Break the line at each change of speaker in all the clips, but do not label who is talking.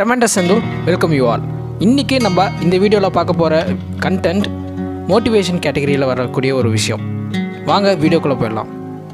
tremendous Senthur welcome you all இன்றைக்கி நம்ம இந்த வீடியோவில் பார்க்க போகிற கண்டென்ட் மோட்டிவேஷன் கேட்டகரியில் வரக்கூடிய ஒரு விஷயம் வாங்க வீடியோக்குள்ளே போயிடலாம்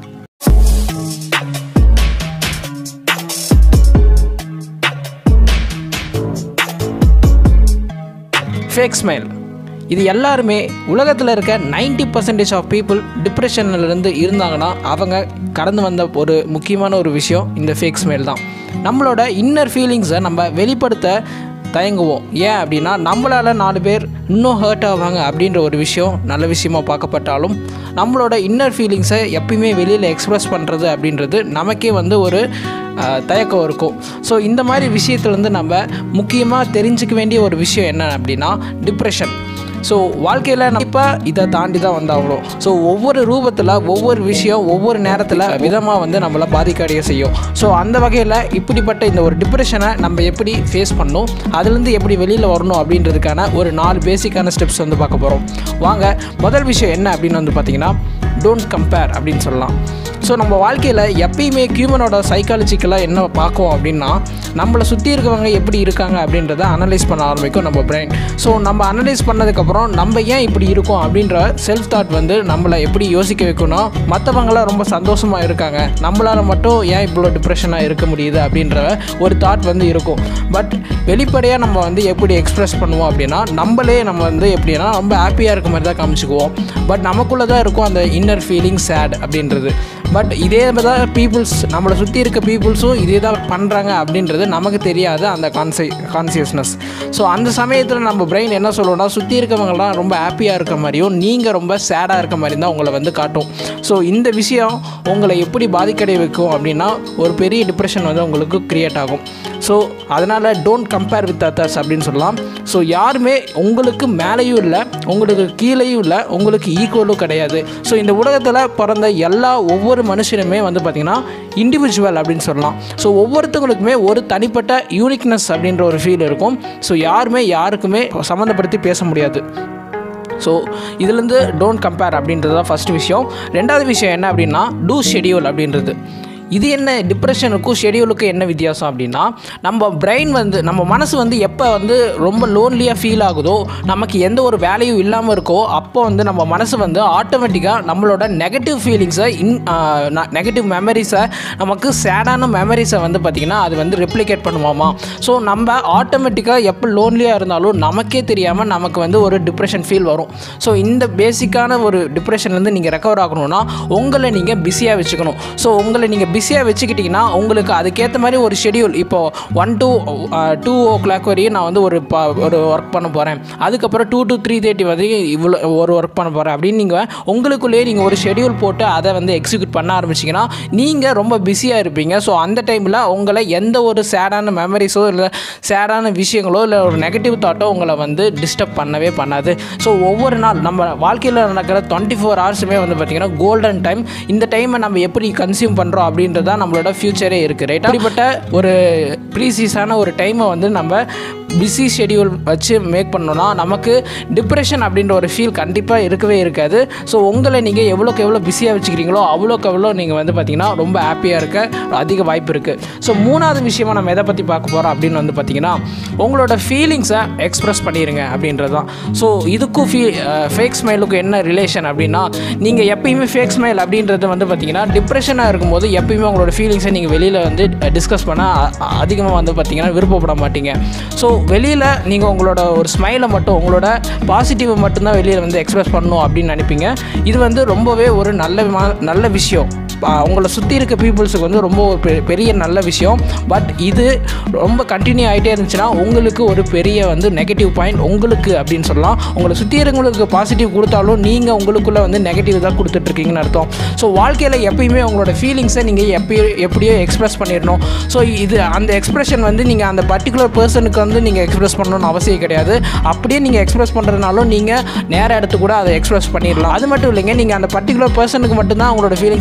ஃபேக் ஸ்மைல் இது எல்லாருமே உலகத்தில் இருக்க 90% பர்சன்டேஜ் ஆஃப் பீப்புள் டிப்ரெஷன்லேருந்து இருந்தாங்கன்னா அவங்க கடந்து வந்த ஒரு முக்கியமான ஒரு விஷயம் இந்த ஃபேக் ஸ்மைல் தான் நம்மளோட இன்னர் ஃபீலிங்ஸை நம்ம வெளிப்படுத்த தயங்குவோம் ஏன் அப்படின்னா நம்மளால் நாலு பேர் இன்னும் ஹர்ட் ஆவாங்க அப்படின்ற ஒரு விஷயம் நல்ல விஷயமா பார்க்கப்பட்டாலும் நம்மளோட இன்னர் ஃபீலிங்ஸை எப்பயுமே வெளியில் எக்ஸ்ப்ரெஸ் பண்ணுறது அப்படின்றது நமக்கே வந்து ஒரு அஹ், தயக்கம் இருக்கும் ஸோ இந்த மாதிரி விஷயத்துலேருந்து நம்ம முக்கியமாக தெரிஞ்சுக்க வேண்டிய ஒரு விஷயம் என்ன அப்படின்னா டிப்ரெஷன் ஸோ வாழ்க்கையில் நம்ம இப்போ இதை தாண்டி தான் வந்தாகணும் ஸோ ஒவ்வொரு ரூபத்தில் ஒவ்வொரு விஷயம் ஒவ்வொரு நேரத்தில் விதமாக வந்து நம்மளை பாதிக்கடைய செய்யும் ஸோ அந்த வகையில் இப்படிப்பட்ட இந்த ஒரு டிப்ரெஷனை நம்ம எப்படி ஃபேஸ் பண்ணணும் அதுலேருந்து எப்படி வெளியில் வரணும் அப்படின்றதுக்கான ஒரு நாலு பேசிக்கான ஸ்டெப்ஸ் வந்து பார்க்க போகிறோம் வாங்க முதல் விஷயம் என்ன அப்படின்னு வந்து பார்த்தீங்கன்னா டோன்ட் கம்பேர் அப்படின்னு சொல்லலாம் ஸோ நம்ம வாழ்க்கையில் எப்பயுமே ஹியூமனோட சைக்காலஜிக்கலாக என்ன பார்க்கும் அப்படின்னா நம்மளை சுற்றி இருக்கவங்க எப்படி இருக்காங்க அப்படின்றத அனலைஸ் பண்ண ஆரம்பிக்கும் நம்ம பிரெயின் ஸோ நம்ம அனலைஸ் பண்ணதுக்கப்புறம் நம்ம ஏன் இப்படி இருக்கோம் அப்படின்ற செல்ஃப் தாட் வந்து நம்மளை எப்படி யோசிக்க வைக்கணும் மற்றவங்களாம் ரொம்ப சந்தோஷமாக இருக்காங்க நம்மளால் மட்டும் ஏன் இவ்வளோ டிப்ரெஷனாக இருக்க முடியுது அப்படின்ற ஒரு தாட் வந்து இருக்கும் பட் வெளிப்படையாக நம்ம வந்து எப்படி எக்ஸ்ப்ரெஸ் பண்ணுவோம் அப்படின்னா நம்மளே நம்ம வந்து எப்படின்னா ரொம்ப ஹாப்பியாக இருக்க மாதிரி தான் காமிச்சுக்குவோம் பட் நமக்குள்ளே தான் இருக்கும் அந்த இன்னர் ஃபீலிங் சேட் அப்படின்றது பட் இதே தான் பீப்புள்ஸ் நம்மளை சுற்றி இருக்க பீப்புள்ஸும் இதே தான் பண்ணுறாங்க அப்படின்றது நமக்கு தெரியாது அந்த கான்சி கான்சியஸ்னஸ் ஸோ அந்த சமயத்தில் நம்ம பிரெயின் என்ன சொல்லுவோம்னா சுற்றி இருக்கவங்கலாம் ரொம்ப ஹாப்பியாக இருக்க மாதிரியும் நீங்கள் ரொம்ப சேடாக இருக்க மாதிரி தான் உங்களை வந்து காட்டும் ஸோ இந்த விஷயம் உங்களை எப்படி பாதிக்கடைய வைக்கும் அப்படின்னா ஒரு பெரிய டிப்ரெஷன் வந்து உங்களுக்கு க்ரியேட் ஆகும் ஸோ அதனால் டோன்ட் கம்பேர் வித் அதர்ஸ் அப்படின்னு சொல்லலாம் ஸோ யாருமே உங்களுக்கு மேலேயும் இல்லை உங்களுக்கு கீழேயும் இல்லை உங்களுக்கு ஈக்குவலும் கிடையாது ஸோ இந்த உலகத்தில் பிறந்த எல்லா ஒவ்வொரு மனுஷனுமே வந்து பார்த்திங்கன்னா இண்டிவிஜுவல் அப்படின்னு சொல்லலாம் ஸோ ஒவ்வொருத்தவங்களுக்குமே ஒரு தனிப்பட்ட யூனிக்னஸ் அப்படின்ற ஒரு ஃபீல் இருக்கும் ஸோ யாருமே யாருக்குமே சம்மந்தப்படுத்தி பேச முடியாது ஸோ இதுலேருந்து டோன்ட் கம்பேர் அப்படின்றது தான் ஃபஸ்ட் விஷயம் ரெண்டாவது விஷயம் என்ன அப்படின்னா டூ ஷெடியூல் அப்படின்றது இது என்ன டிப்ரெஷனுக்கும் ஷெடியூலுக்கும் என்ன வித்தியாசம் அப்படின்னா நம்ம பிரெயின் வந்து நம்ம மனசு வந்து எப்போ வந்து ரொம்ப லோன்லியாக ஃபீல் ஆகுதோ நமக்கு எந்த ஒரு வேலையும் இல்லாமல் இருக்கோ அப்போ வந்து நம்ம மனசு வந்து ஆட்டோமேட்டிக்காக நம்மளோட நெகட்டிவ் ஃபீலிங்ஸை இன் நெகட்டிவ் மெமரிஸை நமக்கு சேடான மெமரிஸை வந்து பார்த்திங்கன்னா அது வந்து ரெப்ளிகேட் பண்ணுவாமா ஸோ நம்ம ஆட்டோமேட்டிக்காக எப்போ லோன்லியாக இருந்தாலும் நமக்கே தெரியாமல் நமக்கு வந்து ஒரு டிப்ரெஷன் ஃபீல் வரும் ஸோ இந்த பேசிக்கான ஒரு டிப்ரெஷன்லேருந்து நீங்கள் ரெக்கவர் ஆகணும்னா உங்களை நீங்கள் பிஸியாக வச்சுக்கணும் ஸோ உங்களை நீங்கள் பிஸியாக வச்சுக்கிட்டிங்கன்னா உங்களுக்கு அதுக்கேற்ற மாதிரி ஒரு ஷெடியூல் இப்போது one two two o'clock வரையும் நான் வந்து ஒரு ப ஒரு ஒர்க் பண்ண போகிறேன் அதுக்கப்புறம் டூ டு த்ரீ தேர்ட்டி வரையும் இவ்வளோ ஒரு ஒர்க் பண்ண போகிறேன் அப்படின்னு நீங்கள் உங்களுக்குள்ளேயே நீங்கள் ஒரு ஷெடியூல் போட்டு அதை வந்து எக்ஸிக்யூட் பண்ண ஆரம்பிச்சிங்கன்னா நீங்கள் ரொம்ப பிஸியாக இருப்பீங்க ஸோ அந்த டைமில் உங்களை எந்த ஒரு சேடான மெமரிஸோ இல்லை சேடான விஷயங்களோ இல்லை ஒரு நெகட்டிவ் தாட்டோ உங்களை வந்து டிஸ்டர்ப் பண்ணவே பண்ணாது ஸோ ஒவ்வொரு நாள் நம்ம வாழ்க்கையில் நடக்கிற டுவெண்ட்டி ஃபோர் ஹவர்ஸுமே வந்து பார்த்திங்கன்னா கோல்டன் டைம் இந்த டைமை நம்ம எப்படி கன்சியூம் பண்ணுறோம் அப்படின்றது தான் நம்மளோட ஃப்யூச்சரே இருக்குது ரைட் அப்படிப்பட்ட ஒரு ப்ரீசீஸான ஒரு டைமை வந்து நம்ம பிஸி ஷெடியூல் வச்சு மேக் பண்ணோன்னா நமக்கு டிப்ரெஷன் அப்படின்ற ஒரு ஃபீல் கண்டிப்பாக இருக்கவே இருக்காது ஸோ உங்களை நீங்கள் எவ்வளோக்கு எவ்வளோ பிஸியாக வச்சுக்கிறீங்களோ அவ்வளோக்கு எவ்வளோ நீங்கள் வந்து பார்த்திங்கன்னா ரொம்ப ஹாப்பியாக இருக்க அதிக வாய்ப்பு இருக்குது ஸோ மூணாவது விஷயமா நம்ம எதை பற்றி பார்க்க போகிறோம் அப்படின்னு வந்து பார்த்திங்கன்னா உங்களோட ஃபீலிங்ஸை எக்ஸ்ப்ரெஸ் பண்ணிடுங்க அப்படின்றது தான் ஸோ இதுக்கும் ஃபீ ஃபேக் ஸ்மைலுக்கும் என்ன ரிலேஷன் அப்படின்னா நீங்கள் எப்பயுமே ஃபேக் ஸ்மைல் அப்படின்றது வந்து பார்த்திங்கன்னா டிப்ரெஷனாக இருக்கும்போது எப்பயுமே உங்களோட ஃபீலிங்ஸை நீங்கள் வெளியில் வந்து டிஸ்கஸ் பண்ண அதிகமாக வந்து பார்த்திங்கன்னா விருப்பப்பட மாட்டீங்க ஸோ வெளியில் நீங்கள் உங்களோட ஒரு ஸ்மைலை மட்டும் உங்களோட பாசிட்டிவை மட்டும்தான் வெளியில் வந்து எக்ஸ்பிரஸ் பண்ணணும் அப்படின்னு நினைப்பீங்க இது வந்து ரொம்பவே ஒரு நல்ல மா- நல்ல விஷயம் ஆ, உங்களை சுற்றி இருக்க பீப்புள்ஸுக்கு வந்து ரொம்ப ஒரு பெ- பெரிய நல்ல விஷயம் பட் இது ரொம்ப கண்டினியூ ஆகிட்டே இருந்துச்சுன்னா உங்களுக்கு ஒரு பெரிய வந்து நெகட்டிவ் பாயிண்ட் உங்களுக்கு அப்படின்னு சொல்லலாம் உங்களை சுற்றி இருக்கவங்களுக்கு பாசிட்டிவ் கொடுத்தாலும் நீங்கள் உங்களுக்குள்ளே வந்து நெகட்டிவ் தான் கொடுத்துட்ருக்கீங்கன்னு அர்த்தம் ஸோ வாழ்க்கையில் எப்பயுமே உங்களோட ஃபீலிங்ஸை நீங்கள் எப்பயோ எப்படியோ எக்ஸ்பிரஸ் பண்ணிடணும் ஸோ இது அந்த எக்ஸ்பிரஷன் வந்து நீங்கள் அந்த பர்டிகுலர் பர்சனுக்கு வந்து நீங்கள் எக்ஸ்பிரஸ் பண்ணணும்னு அவசியம் கிடையாது அப்படியே நீங்கள் எக்ஸ்பிரஸ் பண்ணுறதுனாலும் நீங்கள் நேர இடத்து கூட அதை எக்ஸ்பிரஸ் பண்ணிடலாம் அது மட்டும் இல்லைங்க நீங்கள் அந்த பர்டிகுலர் பர்சனுக்கு மட்டும்தான் உங்களோட ஃபீலிங்ஸ் எக்ஸ்பிரஸ்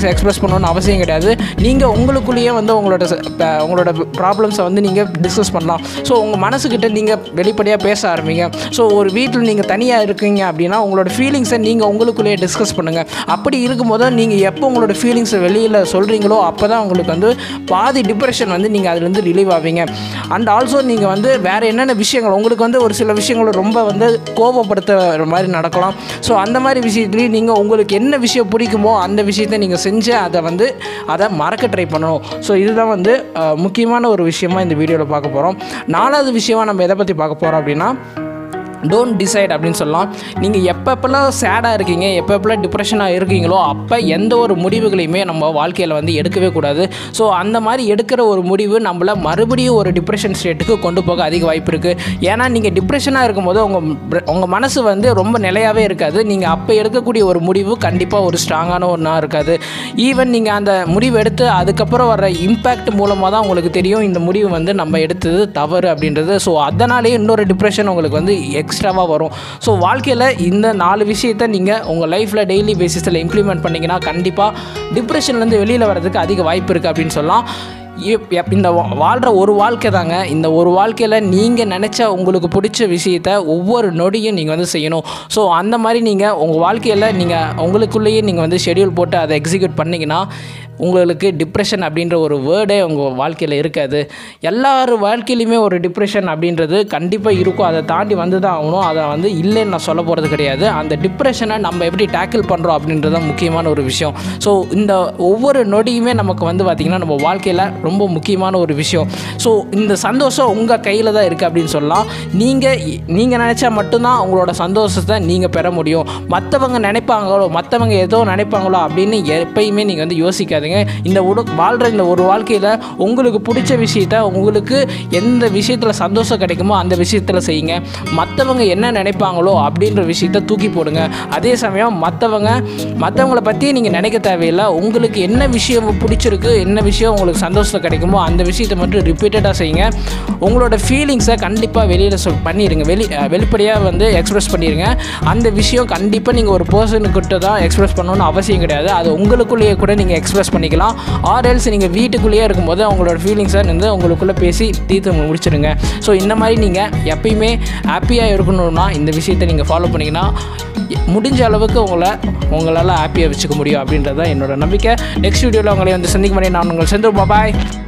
இருக்கணும்னு அவசியம் கிடையாது நீங்கள் உங்களுக்குள்ளேயே வந்து உங்களோட ச- ப- உங்களோட ப்ராப்ளம்ஸை வந்து நீங்கள் டிஸ்கஸ் பண்ணலாம் ஸோ உங்கள் மனசுக்கிட்ட நீங்கள் வெளிப்படையாக பேச ஆரம்பிங்க ஸோ ஒரு வீட்டில் நீங்கள் தனியாக இருக்கீங்க அப்படின்னா உங்களோட ஃபீலிங்ஸை நீங்கள் உங்களுக்குள்ளேயே டிஸ்கஸ் பண்ணுங்கள் அப்படி இருக்கும்போது நீங்கள் எப்போ உங்களோட ஃபீலிங்ஸை வெளியில் சொல்கிறீங்களோ அப்போ தான் உங்களுக்கு வந்து பாதி டிப்ரெஷன் வந்து நீங்கள் அதுலேருந்து ரிலீவ் ஆவீங்க அண்ட் ஆல்சோ நீங்கள் வந்து வேறு என்னென்ன விஷயங்கள் உங்களுக்கு வந்து ஒரு சில விஷயங்கள் ரொம்ப வந்து கோபப்படுத்துற மாதிரி நடக்கலாம் ஸோ அந்த மாதிரி விஷயத்துலேயும் நீங்கள் உங்களுக்கு என்ன விஷயம் பிடிக்குமோ அந்த விஷயத்தை நீங்கள் செஞ்சு அதை வந்து அதை மறக்க ட்ரை பண்ணணும் ஸோ இதுதான் வந்து அஹ், முக்கியமான ஒரு விஷயமா இந்த வீடியோவில் பார்க்க போகிறோம் நாலாவது விஷயமா நம்ம எதை பற்றி பார்க்க போகிறோம் அப்படின்னா டோன்ட் டிசைட் அப்படின்னு சொல்லலாம் நீங்கள் எப்பப்பெல்லாம் சேடாக இருக்கீங்க எப்பப்பெல்லாம் டிப்ரெஷனாக இருக்கீங்களோ அப்போ எந்த ஒரு முடிவுகளையுமே நம்ம வாழ்க்கையில் வந்து எடுக்கவே கூடாது ஸோ அந்த மாதிரி எடுக்கிற ஒரு முடிவு நம்மள மறுபடியும் ஒரு டிப்ரெஷன் ஸ்டேட்டுக்கு கொண்டு போக அதிக வாய்ப்பு இருக்குது ஏன்னா நீங்கள் டிப்ரெஷனாக இருக்கும்போது உங்கள் உங்கள் மனசு வந்து ரொம்ப நிலையாகவே இருக்காது நீங்கள் அப்போ எடுக்கக்கூடிய ஒரு முடிவு கண்டிப்பாக ஒரு ஸ்ட்ராங்கான ஒன்றா இருக்காது ஈவன் நீங்கள் அந்த முடிவு எடுத்து அதுக்கப்புறம் வர இம்பேக்ட் மூலமாக தான் உங்களுக்கு தெரியும் இந்த முடிவு வந்து நம்ம எடுத்தது தவறு அப்படின்றது ஸோ அதனாலேயே இன்னொரு டிப்ரெஷன் உங்களுக்கு வந்து எக்ஸ்ட்ராவாக வரும் ஸோ வாழ்க்கையில் இந்த நாலு விஷயத்தை நீங்கள் உங்கள் லைஃப்பில் டெய்லி பேசிஸில் இம்ப்ளிமெண்ட் பண்ணிங்கன்னா கண்டிப்பாக டிப்ரெஷன்லேருந்து வெளியில் வரதுக்கு அதிக வாய்ப்பு இருக்குது அப்படின்னு சொல்லலாம் இப்- எப்- இந்த வா- வாழ்கிற ஒரு வாழ்க்கை தாங்க இந்த ஒரு வாழ்க்கையில் நீங்கள் நினச்ச உங்களுக்கு பிடிச்ச விஷயத்த ஒவ்வொரு நொடியும் நீங்கள் வந்து செய்யணும் ஸோ அந்த மாதிரி நீங்கள் உங்கள் வாழ்க்கையில் நீங்கள் உங்களுக்குள்ளேயே நீங்கள் வந்து ஷெட்யூல் போட்டு அதை எக்ஸிக்யூட் பண்ணிங்கன்னா உங்களுக்கு டிப்ரெஷன் அப்படின்ற ஒரு வேர்டே உங்கள் வாழ்க்கையில் இருக்காது எல்லார் வாழ்க்கையிலையுமே ஒரு டிப்ரெஷன் அப்படின்றது கண்டிப்பாக இருக்கும் அதை தாண்டி வந்து தான் ஆகணும் அதை வந்து இல்லைன்னு நான் சொல்ல போகிறது கிடையாது அந்த டிப்ரெஷனை நம்ம எப்படி டேக்கிள் பண்ணுறோம் அப்படின்றது தான் முக்கியமான ஒரு விஷயம் ஸோ இந்த ஒவ்வொரு நொடியுமே நமக்கு வந்து பார்த்திங்கன்னா நம்ம வாழ்க்கையில் ரொம்ப முக்கியமான ஒரு விஷயம் ஸோ இந்த சந்தோஷம் உங்கள் கையில் தான் இருக்குது அப்படின்னு சொல்லலாம் நீங்கள் நீங்கள் நினச்சா மட்டும்தான் உங்களோட சந்தோஷத்தை நீங்கள் பெற முடியும் மற்றவங்க நினைப்பாங்களோ மற்றவங்க ஏதோ நினைப்பாங்களோ அப்படின்னு எப்பயுமே நீங்கள் வந்து யோசிக்காதீங்க இந்த உட வாழ்கிற இந்த ஒரு வாழ்க்கையில் உங்களுக்கு பிடிச்ச விஷயத்த உங்களுக்கு எந்த விஷயத்தில் சந்தோஷம் கிடைக்குமோ அந்த விஷயத்தில் செய்யுங்க மற்றவங்க என்ன நினைப்பாங்களோ அப்படின்ற விஷயத்த தூக்கி போடுங்க அதே சமயம் மற்றவங்க மற்றவங்கள பற்றி நீங்கள் நினைக்க தேவையில்லை உங்களுக்கு என்ன விஷயம் பிடிச்சிருக்கு என்ன விஷயம் உங்களுக்கு சந்தோஷம் கிடைக்குமோ அந்த விஷயத்தை மட்டும் ரிப்பீட்டடாக செய்யுங்க உங்களோட ஃபீலிங்ஸை கண்டிப்பாக வெளியில் சொல் பண்ணிடுங்க வெளி அஹ் வெளிப்படையாக வந்து எக்ஸ்பிரஸ் பண்ணிடுங்க அந்த விஷயம் கண்டிப்பாக நீங்கள் ஒரு பர்சனுக்கிட்ட தான் எக்ஸ்பிரஸ் பண்ணணும்னு அவசியம் கிடையாது அது உங்களுக்குள்ளேயே கூட நீங்கள் எக்ஸ்பிரஸ் பண்ணிக்கலாம் ஆர் எல்ஸ் நீங்கள் வீட்டுக்குள்ளேயே இருக்கும்போது உங்களோட ஃபீலிங்ஸை வந்து உங்களுக்குள்ளே பேசி தீர்த்து முடிச்சிடுங்க ஸோ இந்த மாதிரி நீங்கள் எப்பயுமே ஹாப்பியாக இருக்கணும்னா இந்த விஷயத்தை நீங்கள் ஃபாலோ பண்ணிங்கன்னா முடிஞ்ச அளவுக்கு உங்களை உங்களால் ஹாப்பியாக வச்சுக்க முடியும் அப்படின்றது தான் என்னோட நம்பிக்கை நெக்ஸ்ட் வீடியோவில் உங்களை வந்து சந்திக்கும் பண்ணி நான் உங்கள் செந்து பாய்